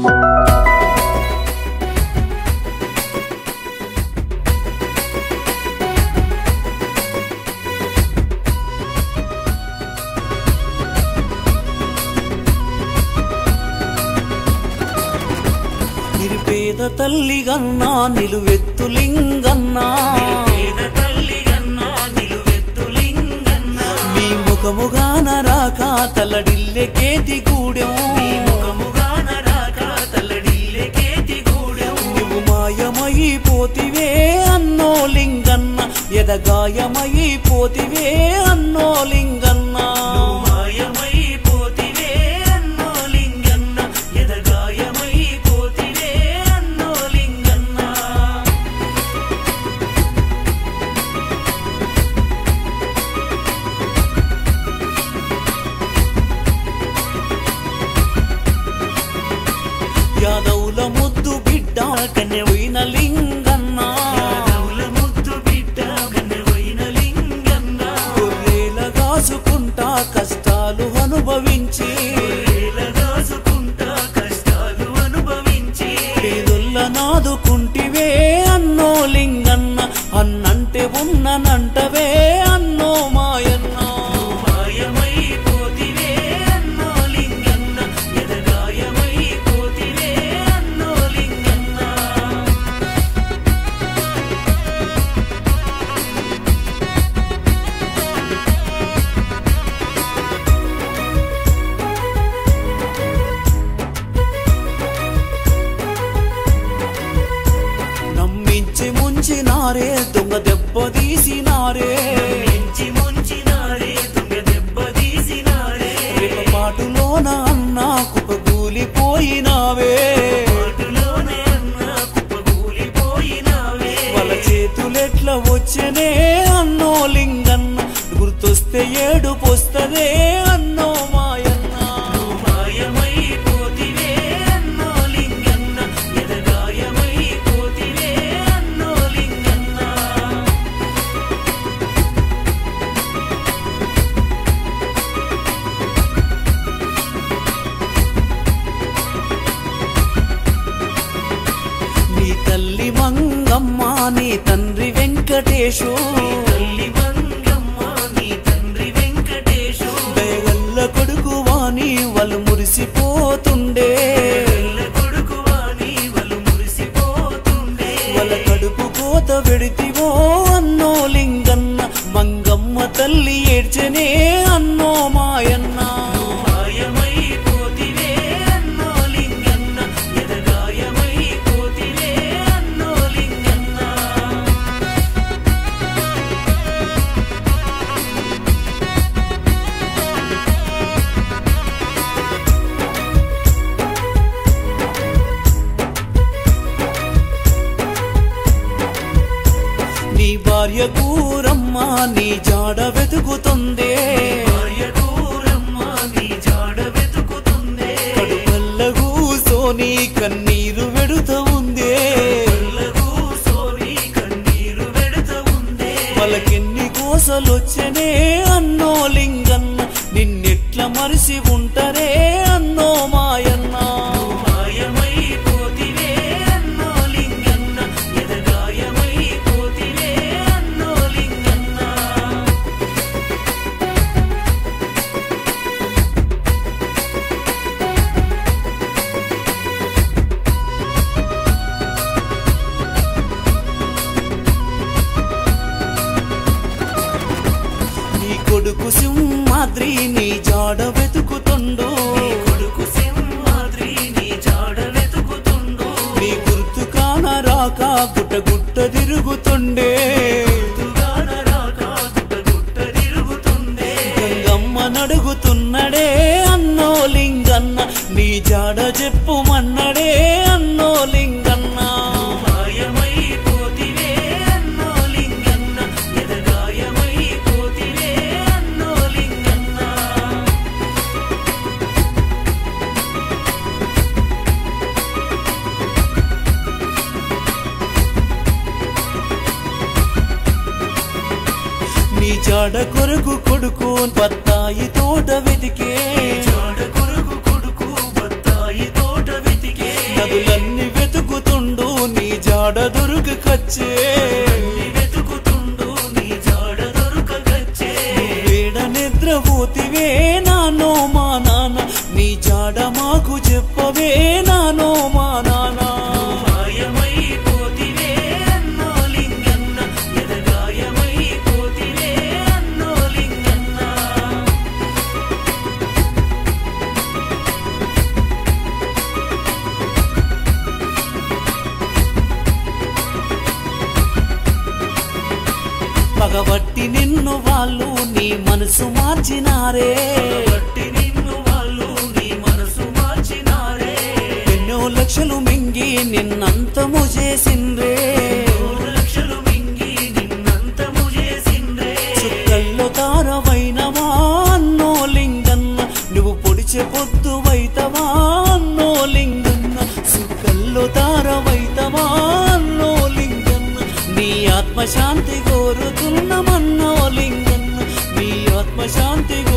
నిరుపేద తల్లి గన్నా నిలువెత్తులింగన్నా మీ ముఖముగాన రాక తల్లడిల్లె కేతి గూడెం నువ్వు మాయమైపోతివే అన్నో లింగన్న ఎదగాయమైపోతివే అన్నో లింగన్న యాదవుల ముద్దు బిడ్డ కన్నెవైన లింగన్న గొర్రెల కాసుకుంటా కష్టాలు అనుభవించి పేదొల్ల నాదుకుంటివే అన్నో లింగన్న అన్నంటే ఉన్ననంటవే అన్నో మాయన్న నమ్మించి ముంచినారే దొంగ దెబ్బ తీసినారే రేప పాటులోన అన్న కుపగూలిపోయినావే వాళ్ళ చేతులెట్ల వచ్చనే అన్నో లింగన్న గుర్తొస్తే ఏడు పొస్తదే అన్నో మాయన్న నీ తల్లి మంగమ్మ నీ తండ్రి వెంకటేశు దయగల్ల కొడుకు వాణి వాళ్ళు మురిసిపోతుండే వాళ్ళ కడుపు కోత వెడితివో అన్నో లింగన్న మంగమ్మ తల్లి ఏడ్చనే అన్నో మాయన్న నీ భార్య కూరమ్మ నీ జాడ వెతుకుతుందే కడుపల్ల కూసోని కన్నీరు వెడుత ఉందే వాళ్ళకెన్ని కోసలొచ్చనే అన్నో లింగన్న నిన్నెట్ల మరిసి ఉంటరే అన్నో మాయన్న నీ కొడుకు సింహాద్రి నీ జాడ వెతుకుతుండు నీ గుర్తు కాన రాక గుట్ట గుట్ట తిరుగుతుండే గంగమ్మ నడుగుతున్నడే అన్నో లింగన్న నీ జాడ చెప్పుమన్నడే అన్నో లింగన్న నీ జాడ కొరకు కొడుకు బత్తాయి తోట వెతికే పదులన్నీ వెతుకుతుండు నీ జాడ దొరుకచ్చే వెతుకుతుండు నీ జాడ దొరకగచ్చే వేడ నిద్రపోతివే నానో మా నాన్న నీ జాడ మాకు చెప్పవే నానో మా నాన్న మాయమైపోతివే అన్నో లింగన్న ఎదగాయమైపోతివే అన్నో లింగన్న పగబట్టి నిన్ను వాళ్ళు నీ మనసు మార్చినారే బట్టి నిన్ను వాళ్ళు నీ మనసు మార్చినారే ఎన్నో లక్షలు మింగి నిన్నంతము చేసిండ్రే మూడు లక్షలు మింగి నిన్నంతము చేసిండ్రే చుక్కల్లో తారవైనవా అన్నో లింగన్న నువ్వు పొడిచే పొద్దు వైతవా అన్నో లింగన్న సుక్కల్లో తారవైతవా అన్నో లింగన్న నీ ఆత్మశాంతి కోరుతున్నమన్నో లింగన్న నీ ఆత్మశాంతి